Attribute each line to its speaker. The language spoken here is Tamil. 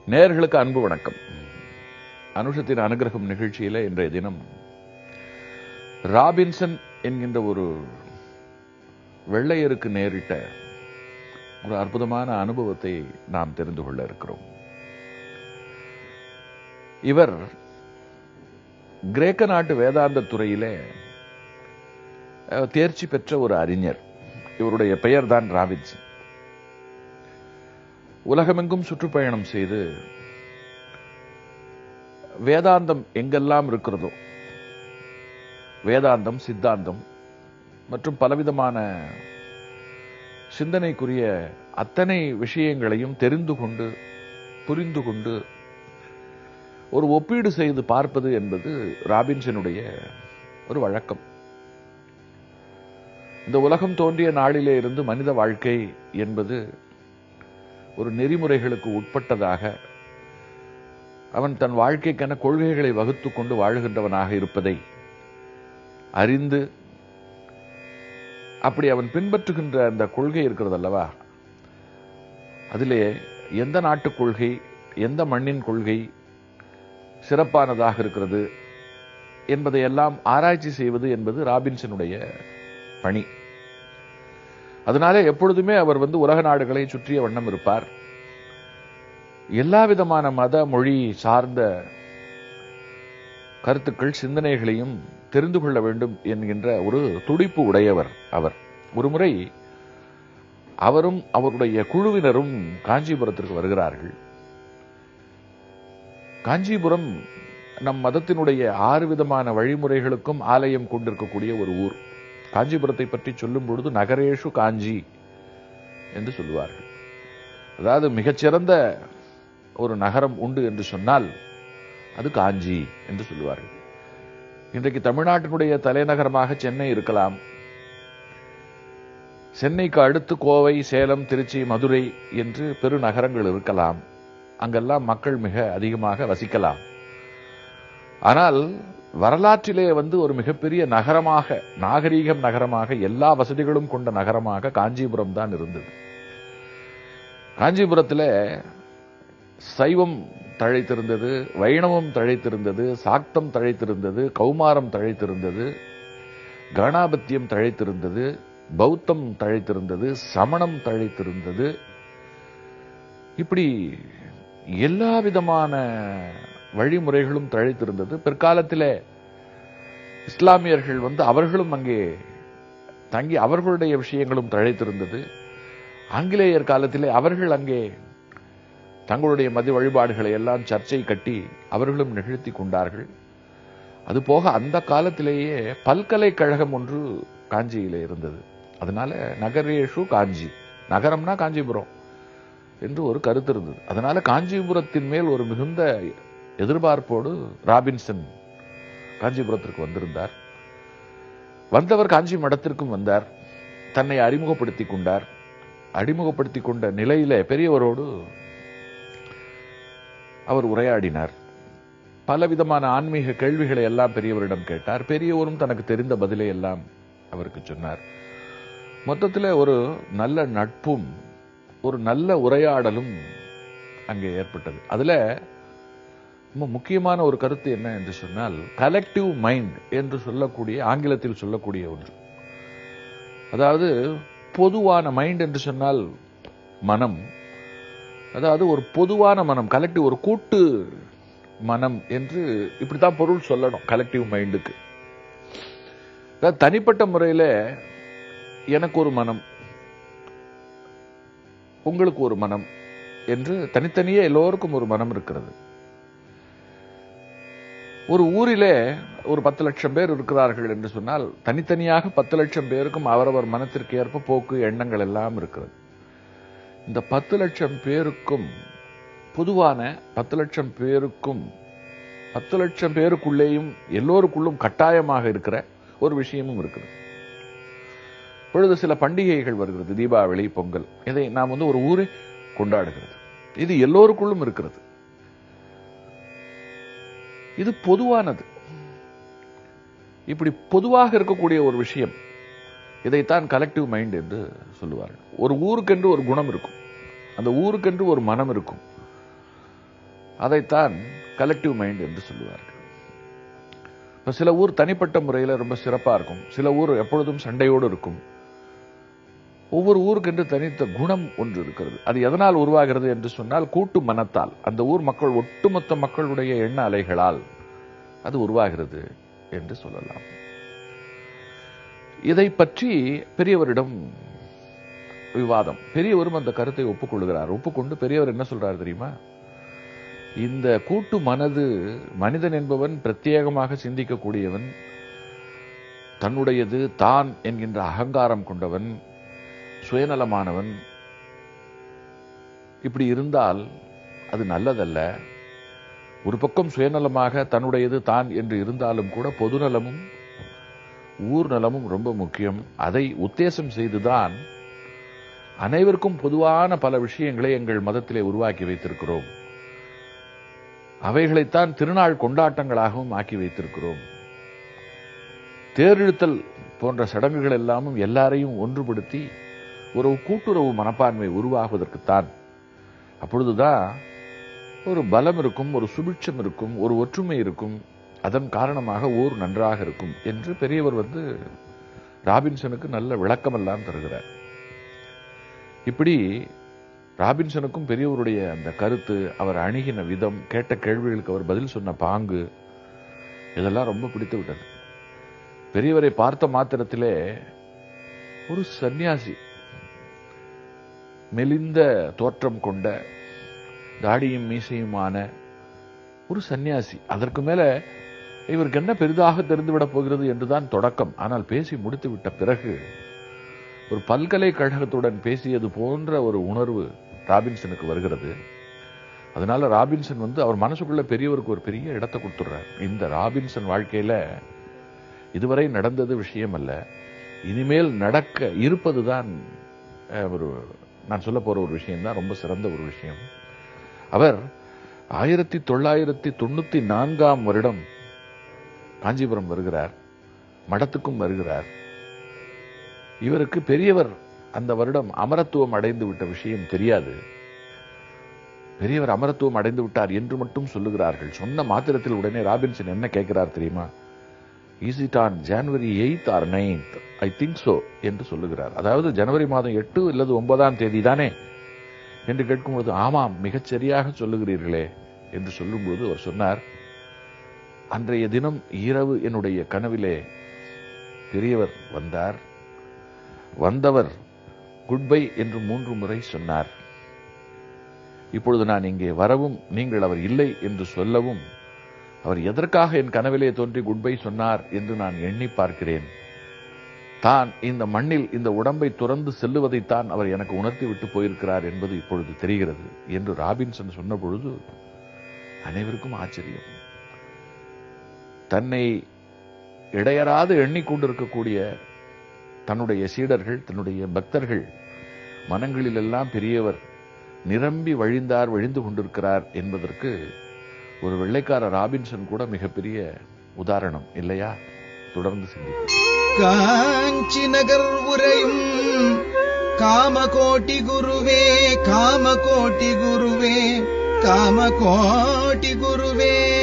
Speaker 1: நேயர்களுக்கு அன்பு வணக்கம் அனுஷத்தின் அனுகிரகம் நிகழ்ச்சியில இன்றைய தினம் ராபின்சன் என்கின்ற ஒரு வெள்ளையருக்கு நேரிட்ட ஒரு அற்புதமான அனுபவத்தை நாம் தெரிந்து கொள்ள இருக்கிறோம் இவர் கிரேக்க நாட்டு வேதாந்த துறையிலே அஹ், தேர்ச்சி பெற்ற ஒரு அறிஞர் இவருடைய பெயர் தான் ராபின்சன் உலகமெங்கும் சுற்றுப்பயணம் செய்து வேதாந்தம் எங்கெல்லாம் இருக்கிறதோ வேதாந்தம் சித்தாந்தம் மற்றும் பலவிதமான சிந்தனைக்குரிய அத்தனை விஷயங்களையும் தெரிந்து கொண்டு புரிந்து கொண்டு ஒரு ஒப்பீடு செய்து பார்ப்பது என்பது ராபின்சனுடைய ஒரு வழக்கம் இந்த உலகம் தோன்றிய நாளிலே இருந்து மனித வாழ்க்கை என்பது ஒரு நெறிமுறைகளுக்கு உட்பட்டதாக அவன் தன் வாழ்க்கைக்கென கொள்கைகளை வகுத்துக் கொண்டு வாழுகின்றவனாக இருப்பதை அறிந்து அப்படி அவன் பின்பற்றுகின்ற அந்த கொள்கை இருக்கிறது அல்லவா அதிலே எந்த நாட்டுக் கொள்கை எந்த மண்ணின் கொள்கை சிறப்பானதாக இருக்கிறது என்பதையெல்லாம் ஆராய்ச்சி செய்வது என்பது ராபின்சனுடைய பணி அதனாலே எப்பொழுதுமே அவர் வந்து உலக நாடுகளை சுற்றிய வண்ணம் இருப்பார் எல்லா விதமான மத மொழி சார்ந்த கருத்துக்கள் சிந்தனைகளையும் தெரிந்து கொள்ள வேண்டும் என்கின்ற ஒரு துடிப்பு உடையவர் அவர் ஒருமுறை அவரும் அவருடைய குழுவினரும் காஞ்சிபுரத்திற்கு வருகிறார்கள் காஞ்சிபுரம் நம் மதத்தினுடைய ஆறு விதமான வழிமுறைகளுக்கும் ஆலயம் கொண்டிருக்கக்கூடிய ஒரு ஊர் காஞ்சிபுரத்தை பற்றி சொல்லும் பொழுது நகரேஷு காஞ்சி என்று சொல்லுவார்கள் அதாவது மிகச்சிறந்த ஒரு நகரம் உண்டு என்று சொன்னால் அது காஞ்சி என்று சொல்லுவார்கள் இன்றைக்கு தமிழ்நாட்டினுடைய தலைநகரமாக சென்னை இருக்கலாம் சென்னைக்கு அடுத்து கோவை சேலம் திருச்சி மதுரை என்று பெருநகரங்கள் இருக்கலாம் அங்கெல்லாம் மக்கள் மிக அதிகமாக வசிக்கலாம் ஆனால் வரலாற்றிலே வந்து ஒரு மிகப்பெரிய நகரமாக நாகரீகம் நகரமாக எல்லா வசதிகளும் கொண்ட நகரமாக காஞ்சிபுரம் தான் இருந்தது காஞ்சிபுரத்தில் சைவம் தழைத்திருந்தது வைணவம் தழைத்திருந்தது சாக்தம் தழைத்திருந்தது கௌமாரம் தழைத்திருந்தது கணாபத்தியம் தழைத்திருந்தது பௌத்தம் தழைத்திருந்தது சமணம் தழைத்திருந்தது இப்படி எல்லா விதமான வழிமுறைகளும் தழைத்திருந்தது பிற்காலத்திலே இஸ்லாமியர்கள் வந்து அவர்களும் அங்கே தங்கி அவர்களுடைய விஷயங்களும் தழைத்திருந்தது ஆங்கிலேயர் காலத்திலே அவர்கள் அங்கே தங்களுடைய மத வழிபாடுகளை எல்லாம் சர்ச்சை கட்டி அவர்களும் நிகழ்த்தி கொண்டார்கள் அதுபோக அந்த காலத்திலேயே பல்கலைக்கழகம் ஒன்று காஞ்சியிலே இருந்தது அதனால நகரேஷு காஞ்சி நகரம்னா காஞ்சிபுரம் என்று ஒரு கருத்து இருந்தது அதனால காஞ்சிபுரத்தின் மேல் ஒரு மிகுந்த எதிர்பார்ப்போடு ராபின்சன் காஞ்சிபுரத்திற்கு வந்திருந்தார் வந்தவர் காஞ்சி மடத்திற்கும் வந்தார் தன்னை அறிமுகப்படுத்திக் கொண்டார் அறிமுகப்படுத்திக் கொண்ட நிலையிலே பெரியவரோடு அவர் உரையாடினார் பலவிதமான ஆன்மீக கேள்விகளை எல்லாம் பெரியவரிடம் கேட்டார் பெரியவரும் தனக்கு தெரிந்த பதிலை எல்லாம் அவருக்கு சொன்னார் மொத்தத்தில் ஒரு நல்ல நட்பும் ஒரு நல்ல உரையாடலும் அங்கே ஏற்பட்டது அதுல ரொம்ப முக்கியமான ஒரு கருத்து என்ன என்று சொன்னால் கலெக்டிவ் மைண்ட் என்று சொல்லக்கூடிய ஆங்கிலத்தில் சொல்லக்கூடிய ஒன்று அதாவது பொதுவான மைண்ட் என்று சொன்னால் மனம் அதாவது ஒரு பொதுவான மனம் கலெக்டிவ் ஒரு கூட்டு மனம் என்று இப்படித்தான் பொருள் சொல்லணும் கலெக்டிவ் மைண்டுக்கு அதாவது தனிப்பட்ட முறையில் எனக்கு ஒரு மனம் உங்களுக்கு ஒரு மனம் என்று தனித்தனியே எல்லோருக்கும் ஒரு மனம் இருக்கிறது ஒரு ஊரிலே ஒரு பத்து லட்சம் பேர் இருக்கிறார்கள் என்று சொன்னால் தனித்தனியாக பத்து லட்சம் பேருக்கும் அவரவர் மனத்திற்கு ஏற்ப போக்கு எண்ணங்கள் எல்லாம் இருக்கிறது இந்த பத்து லட்சம் பேருக்கும் பொதுவான பத்து லட்சம் பேருக்கும் பத்து லட்சம் பேருக்குள்ளேயும் எல்லோருக்குள்ளும் கட்டாயமாக இருக்கிற ஒரு விஷயமும் இருக்குது பொழுது சில பண்டிகைகள் வருகிறது தீபாவளி பொங்கல் இதை நாம் வந்து ஒரு ஊரே கொண்டாடுகிறது இது எல்லோருக்குள்ளும் இருக்கிறது இது பொதுவானது இப்படி பொதுவாக இருக்கக்கூடிய ஒரு விஷயம் இதைத்தான் கலெக்டிவ் மைண்ட் என்று சொல்லுவார்கள் ஒரு ஊருக்கென்று ஒரு குணம் இருக்கும் அந்த ஊருக்கென்று ஒரு மனம் இருக்கும் அதைத்தான் கலெக்டிவ் மைண்ட் என்று சொல்லுவார்கள் இப்ப சில ஊர் தனிப்பட்ட முறையில் ரொம்ப சிறப்பா இருக்கும் சில ஊர் எப்பொழுதும் சண்டையோடு இருக்கும் ஒவ்வொரு ஊருக்கு என்று தனித்த குணம் ஒன்று இருக்கிறது அது எதனால் உருவாகிறது என்று சொன்னால் கூட்டு மனத்தால் அந்த ஊர் மக்கள் ஒட்டுமொத்த மக்களுடைய எண்ண அலைகளால் அது உருவாகிறது என்று சொல்லலாம் இதை பற்றி பெரியவரிடம் விவாதம் பெரியவரும் அந்த கருத்தை ஒப்புக்கொள்கிறார் ஒப்புக்கொண்டு பெரியவர் என்ன சொல்றார் தெரியுமா இந்த கூட்டு மனது மனிதன் என்பவன் பிரத்யேகமாக சிந்திக்கக்கூடியவன் தன்னுடையது தான் என்கின்ற அகங்காரம் கொண்டவன் சுயநலமானவன் இப்படி இருந்தால் அது நல்லதல்ல ஒரு பக்கம் சுயநலமாக தன்னுடையது தான் என்று இருந்தாலும் கூட பொதுநலமும் ஊர் நலமும் ரொம்ப முக்கியம் அதை உத்தேசம் செய்துதான் அனைவருக்கும் பொதுவான பல விஷயங்களை எங்கள் மதத்திலே உருவாக்கி வைத்திருக்கிறோம் அவைகளைத்தான் திருநாள் கொண்டாட்டங்களாகவும் ஆக்கி வைத்திருக்கிறோம் தேரிழுத்தல் போன்ற சடங்குகள் எல்லாமும் எல்லாரையும் ஒன்றுபடுத்தி ஒரு கூட்டுறவு மனப்பான்மை உருவாகுவதற்குத்தான் அப்பொழுதுதான் ஒரு பலம் இருக்கும் ஒரு சுபிட்சம் இருக்கும் ஒரு ஒற்றுமை இருக்கும் அதன் காரணமாக ஊர் நன்றாக இருக்கும் என்று பெரியவர் வந்து ராபின்சனுக்கு நல்ல விளக்கமெல்லாம் தருகிறார் இப்படி ராபின்சனுக்கும் பெரியவருடைய அந்த கருத்து அவர் அணுகின விதம் கேட்ட கேள்விகளுக்கு அவர் பதில் சொன்ன பாங்கு இதெல்லாம் ரொம்ப பிடித்து விட்டது பெரியவரை பார்த்த மாத்திரத்திலே ஒரு சந்நியாசி மெலிந்த தோற்றம் கொண்ட தாடியும் மீசையுமான ஒரு சந்நியாசி அதற்கு மேல இவருக்கு என்ன பெரிதாக தெரிந்துவிடப் போகிறது என்றுதான் தொடக்கம் ஆனால் பேசி முடித்து விட்ட பிறகு ஒரு பல்கலைக்கழகத்துடன் பேசியது போன்ற ஒரு உணர்வு ராபின்சனுக்கு வருகிறது அதனால ராபின்சன் வந்து அவர் மனசுக்குள்ள பெரியவருக்கு ஒரு பெரிய இடத்தை கொடுத்துடுறார் இந்த ராபின்சன் வாழ்க்கையில இதுவரை நடந்தது விஷயம் அல்ல இனிமேல் நடக்க இருப்பதுதான் அஹ், ஒரு நான் சொல்ல போற ஒரு விஷயம் தான் ரொம்ப சிறந்த ஒரு விஷயம் அவர் ஆயிரத்தி தொள்ளாயிரத்தி தொண்ணூத்தி நான்காம் வருடம் காஞ்சிபுரம் வருகிறார் மடத்துக்கும் வருகிறார் இவருக்கு பெரியவர் அந்த வருடம் அமரத்துவம் அடைந்து விட்ட விஷயம் தெரியாது பெரியவர் அமரத்துவம் அடைந்து விட்டார் என்று மட்டும் சொல்லுகிறார்கள் சொன்ன மாத்திரத்தில் உடனே ராபின்சன் என்ன கேட்கிறார் தெரியுமா is it on January eighth or ninth I think so என்று சொல்லுகிறார் அதாவது ஜனவரி மாதம் எட்டு அல்லது ஒன்பதாம் தேதி தானே என்று கேட்கும்பொழுது ஆமாம் மிகச் சரியாக சொல்லுகிறீர்களே என்று சொல்லும்போது அவர் சொன்னார் அன்றைய தினம் இரவு என்னுடைய கனவிலே பெரியவர் வந்தார் வந்தவர் குட் பை என்று மூன்று முறை சொன்னார் இப்பொழுது நான் இங்கே வரவும் நீங்கள் அவர் இல்லை என்று சொல்லவும் அவர் எதற்காக என் கனவிலே தோன்றி குட் பை சொன்னார் என்று நான் எண்ணி பார்க்கிறேன் தான் இந்த மண்ணில் இந்த உடம்பை துறந்து செல்லுவதைத்தான் அவர் எனக்கு உணர்த்தி விட்டு போயிருக்கிறார் என்பது இப்பொழுது தெரிகிறது என்று ராபின்சன் சொன்ன பொழுது அனைவருக்கும் ஆச்சரியம் தன்னை இடையறாது எண்ணிக்கொண்டிருக்கக்கூடிய தன்னுடைய சீடர்கள் தன்னுடைய பக்தர்கள் மனங்களிலெல்லாம் பெரியவர் நிரம்பி வழிந்தார் வழிந்து கொண்டிருக்கிறார் என்பதற்கு ஒரு வெள்ளைக்கார ராபின்சன் கூட மிகப்பெரிய உதாரணம் இல்லையா தொடர்ந்து சிந்திப்போம்
Speaker 2: காஞ்சி நகர் உரையும் காமகோட்டி குருவே காமகோட்டி குருவே காமகோட்டி குருவே